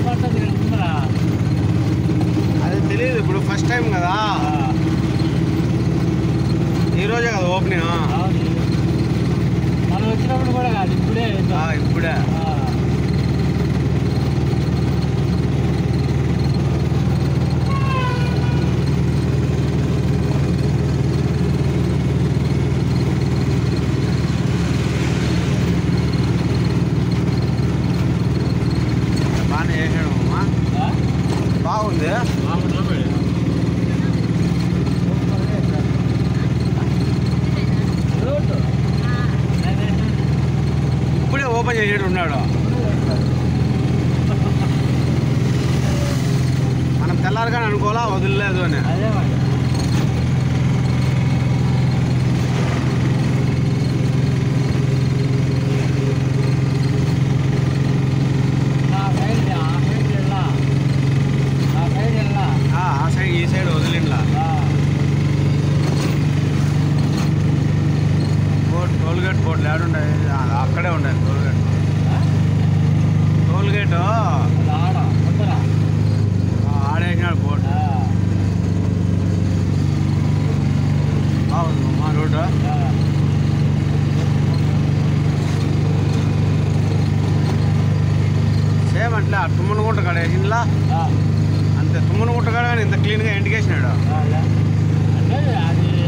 పడుతుంది ఇక్కడ ముందర అది తెలియదు ఇప్పుడు ఫస్ట్ టైం కదా ఆ, ఈ రోజే కదా ఓపెనింగ్ అవును. మనం వచ్చినప్పుడు కూడా కాదు ఇప్పుడే ఆ, ఇప్పుడే ఆ. బాగానే చేసాడు అమ్మా ఆ? బాగుంది బాగున్నా మరి. రోడ్డు. ఇప్పుడే ఓపెన్ చేసాడు ఉన్నాడు మనం తెల్లారగానే అనుకోవాలా వదిలేదు అని అదే మరి నా సైడ్ ఆ సైడ్ వెళ్ళా ఆ సైడ్ వెళ్ళా ఆ ఆ సైడ్ ఈ సైడ్ వదిలిండ్లా ఆ. బోర్డు టోల్ గేట్ బోర్డు ఏడుండే అక్కడే ఉండేది టోల్ గేట్ ఆ? టోల్ గేట్ అది ఆడ ముందర ఆడేసినాడు బోర్డు ఆ. బాగుంది మా రోడ్డు ఆ. సేమ్ అట్లే ఆ తుమ్మనగుంట కాడ వేసిండ్లా ఆ. అంతే తుమ్మనగుంట కాడ కానీ ఇంత క్లీన్గా ఎండికేసినాడు ఆ, లే. అంటే అది